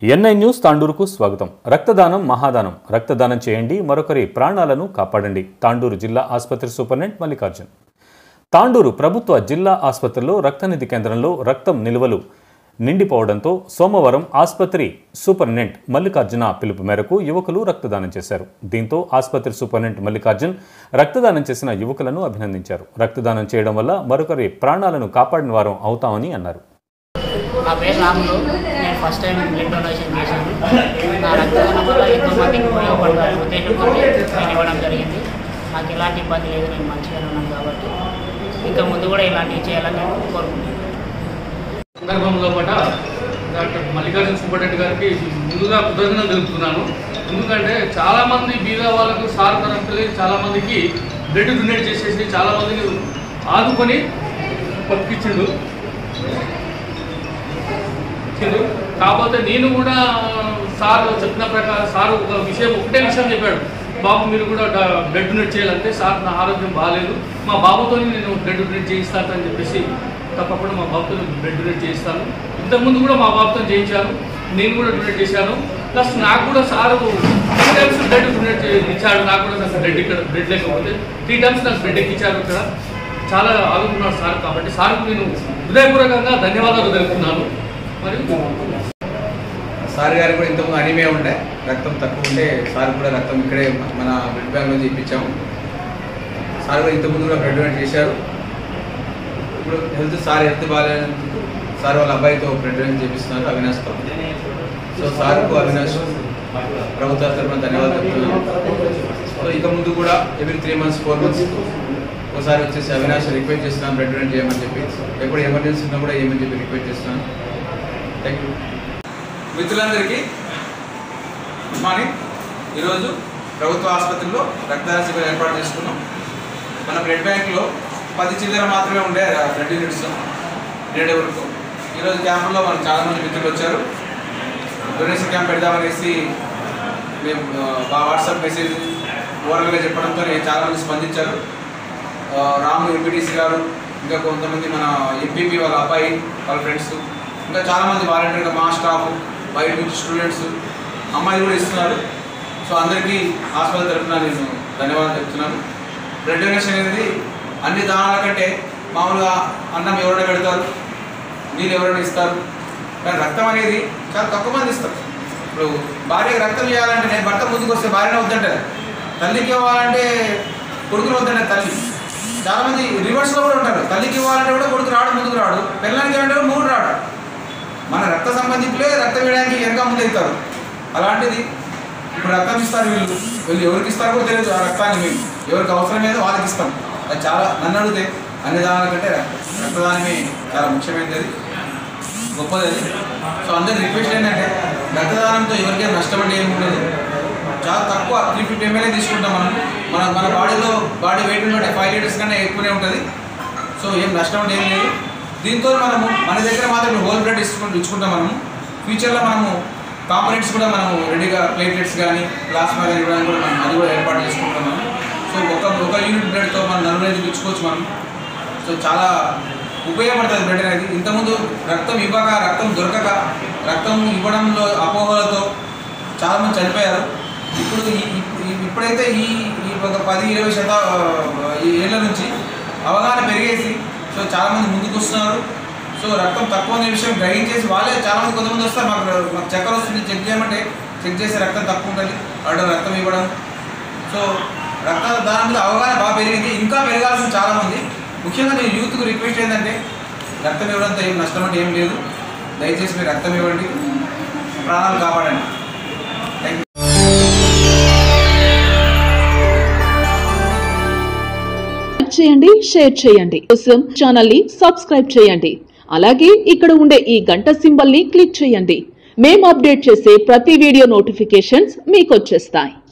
NI news తాండూరుకు స్వాగతం రక్తదానం మహాదానం రక్తదానం చేయండి మరొకరి ప్రాణాలను కాపాడండి తాండూరు జిల్లా ఆసుపత్రి సూపరింటెండెంట్ మల్లికార్జున్ తాండూరు ప్రభుత్వ జిల్లా ఆసుపత్రిలో రక్తనిధి కేంద్రంలో రక్తం నిల్వలు నిండిపోవడంతో సోమవారం ఆసుపత్రి సూపరింటెండెంట్ మల్లికార్జున పిలుపు మేరకు యువకులు రక్తదానం చేశారు దీంతో ఆసుపత్రి సూపరింటెండెంట్ మల్లికార్జున్ రక్తదానం చేసిన యువకులను అభినందించారు రక్తదానం చేయడం వల్ల మరొకరి ప్రాణాలను కాపాడిన వారం అవుతామని అన్నారు నా పేరు రాములు నేను ఫస్ట్ టైం బ్లడ్ డొనేషన్ చేశాను నా రక్తదానం వల్ల ఎంతో మందికి ఉపయోగపడతాను ఉద్దేశంతో నేను ఇవ్వడం జరిగింది నాకు ఎలాంటి ఇబ్బంది లేదు నేను మంచిగానే ఉన్నాను కాబట్టి ఇంకా ముందు కూడా ఇలాంటివి చేయాలని నేను కోరుకుంటున్నాను సందర్భంలో పట డాక్టర్ మల్లికార్జున సూపరింటెండెంట్ గారికి ముందుగా కృతజ్ఞతలు తెలుపుతున్నాను ఎందుకంటే చాలామంది బీద వాళ్ళకు సార్ తరఫున చాలామందికి బ్లడ్ డొనేట్ చేసేసి చాలామందికి ఆదుకొని పంపించిండు ఇచ్చిండు కాకపోతే నేను కూడా సార్ చెప్పిన ప్రకారం సార్ ఒక విషయం ఒకటే విషయం చెప్పాడు బాబు మీరు కూడా డ- బ్లడ్ డొనేట్ చేయాలంటే సార్ నా ఆరోగ్యం బాగాలేదు మా బాబుతో నేను బ్లడ్ డొనేట్ చేయిస్తాను అని చెప్పేసి తప్పకుండా మా బాబుతో బ్లడ్ డొనేట్ చేయిస్తాను ఇంతకుముందు కూడా మా బాబుతో చేయించాను నేను కూడా డొనేట్ చేశాను ప్లస్ నాకు కూడా sir three times blood donate చే- ఇచ్చాడు నాకు కూడా నాకు బ్లడ్ ఇక్కడ బ్లడ్ లేకపోతే త్రీ టైమ్స్ నాకు బ్లడ్ ఎక్కించారు ఇక్కడ చాలా ఆదుకున్నాడు సార్ కాబట్టి సార్కు నేను హృదయపూర్వకంగా ధన్యవాదాలు తెలుపుతున్నాను మరియు సార్ గారు కూడా ఇంతకుముందు అనిమియా ఉండే రక్తం తక్కువ ఉంటే సార్ కూడా రక్తం ఇక్కడే మన బ్లడ్ బ్యాంక్ నుంచి ఇప్పించాము సార్ కూడా ఇంతకుముందు కూడా బ్లడ్ డొనేట్ చేశారు ఇప్పుడు హెల్త్ సార్ హెల్త్ బాగాలేనందుకు సార్ వాళ్ళ అబ్బాయితో బ్లడ్ డొనేట్ చేపిస్తున్నారు అవినాష్తో సో సార్కు అవినాష్ ప్రభుత్వ తరఫున ధన్యవాదాలు చెప్తున్నాను సో ఇక ముందు కూడా every three months four months ఒకసారి వచ్చేసి అవినాష్ రిక్వెస్ట్ చేస్తున్నాను బ్లడ్ డొనేట్ చేయమని చెప్పి ఎప్పుడు ఎమర్జెన్సీ ఉన్నా కూడా ఏమని చెప్పి రిక్వెస్ట్ చేస్తున్నాను థ్యాంక్ యూ మిత్రులందరికీ గుడ్ మార్నింగ్ ఈరోజు ప్రభుత్వ ఆసుపత్రిలో రక్తదాన శిబిరం ఏర్పాటు చేసుకున్నాం మన బ్లడ్ బ్యాంక్లో పది చిల్లర మాత్రమే ఉండే బ్లడ్ యూనిట్స్ నేడే వరకు ఈరోజు క్యాంపులో మనకు చాలామంది మిత్రులు వచ్చారు డొనేషన్ క్యాంప్ పెడదామనేసి మేము ఆ, మా వాట్సాప్ మెసేజ్ ఓరల్గా చెప్పడంతో చాలామంది స్పందించారు ఆ, రాము ఎంపీటీసీ గారు ఇంకా కొంతమంది మన ఎంపీపీ వాళ్ళ అబ్బాయి వాళ్ళ ఫ్రెండ్స్ ఇంకా చాలామంది వాలంటీర్గా మా స్టాఫ్ బయట నుంచి స్టూడెంట్స్ అమ్మాయిలు కూడా ఇస్తున్నారు సో అందరికీ ఆసుపత్రి తరఫున నేను ధన్యవాదాలు చెప్తున్నాను బ్లడ్ డొనేషన్ అనేది అన్ని దానాల కంటే మామూలుగా అన్నం ఎవరైనా పెడతారు నీళ్ళు ఎవరైనా ఇస్తారు కానీ రక్తం అనేది చాలా తక్కువ మంది ఇస్తారు ఇప్పుడు భార్యకి రక్తం ఇవ్వాలంటే నేను భర్త ముందుకు వస్తే భార్యనే వద్దంటారు తల్లికి ఇవ్వాలంటే కొడుకులు వద్దంటే తల్లి చాలామంది రివర్స్లో కూడా ఉంటారు తల్లికి ఇవ్వాలంటే కూడా కొడుకు రాడు ముందుకు రాడు పిల్లలకి ఇవ్వాలంటే కూడా మూడు రాడు మన రక్త సంబంధికులే రక్తం వేయడానికి వెనక ముందు అవుతారు అలాంటిది ఇప్పుడు రక్తం ఇస్తారు వీళ్ళు వీళ్ళు ఎవరికి ఇస్తారో కూడా తెలియదు ఆ రక్తాన్ని మేము ఎవరికి అవసరం ఏదో వాళ్ళకి ఇస్తాం అది చాలా నన్ను అడిగితే అన్ని దానాల కంటే రక్తదానమే చాలా ముఖ్యమైనది అది గొప్పది అది సో అందరి రిక్వెస్ట్ ఏంటంటే రక్తదానంతో ఎవరికైనా నష్టపడి ఏమి ఉండదు చాలా తక్కువ త్రీ ఫిఫ్టీ ఎంఎల్ఏ తీసుకుంటాం మనం మన మన బాడీలో బాడీ వెయిట్ ఉంటే ఫైవ్ లీటర్స్ కన్నా ఎక్కువనే ఉంటుంది సో ఏం నష్టం అంటే ఏం లేదు దీంతో మనము మన దగ్గర మాత్రం హోల్ బ్లడ్ ఇచ్చుకుంటూ ఇచ్చుకుంటాం మనము ఫ్యూచర్లో మనము కాంపనెంట్స్ కూడా మనము రెడీగా ప్లేట్లెట్స్ కానీ ప్లాస్మా కానీ ఇవ్వడానికి కూడా మనం అది కూడా ఏర్పాటు చేసుకుంటాం మనం సో ఒక ఒక యూనిట్ బ్లడ్తో మనం నలుగురు ఐదు ఇచ్చుకోవచ్చు మనం సో చాలా ఉపయోగపడుతుంది బ్లడ్ అనేది ఇంతకుముందు రక్తం ఇవ్వక రక్తం దొరకక రక్తం ఇవ్వడంలో అపోహలతో చాలామంది చనిపోయారు ఇప్పుడు ఈ- ఈ- ఇప్పుడైతే ఈ ఈ ఒక పది ఇరవై శాత ఈ ఏళ్ళ నుంచి అవగాహన పెరిగేసి సో చాలామంది ముందుకు వస్తున్నారు సో రక్తం తక్కువ అనే విషయం గ్రహించేసి వాళ్ళే చాలామంది కొంతమంది వస్తారు మాకు మాకు చక్కెర వస్తుంది చెక్ చేయమంటే చెక్ చేసి రక్తం తక్కువ ఉంటుంది అక్కడ రక్తం ఇవ్వడం సో రక్త దాని మీద అవగాహన బాగా పెరిగింది ఇంకా పెరగాల్సిన చాలామంది ముఖ్యంగా నేను యూత్కు రిక్వెస్ట్ ఏంటంటే రక్తం ఇవ్వడంతో ఏం నష్టం అంటే ఏం లేదు దయచేసి మీరు రక్తం ఇవ్వండి ప్రాణాలు కాపాడండి థ్యాంక్ యూ లైక్ చేయండి షేర్ చేయండి కోసం ఛానల్ ని సబ్స్క్రైబ్ చేయండి అలాగే ఇక్కడ ఉండే ఈ గంట సింబల్ ని క్లిక్ చేయండి మేము అప్డేట్ చేసే ప్రతి వీడియో నోటిఫికేషన్స్ మీకు వచ్చేస్తాయి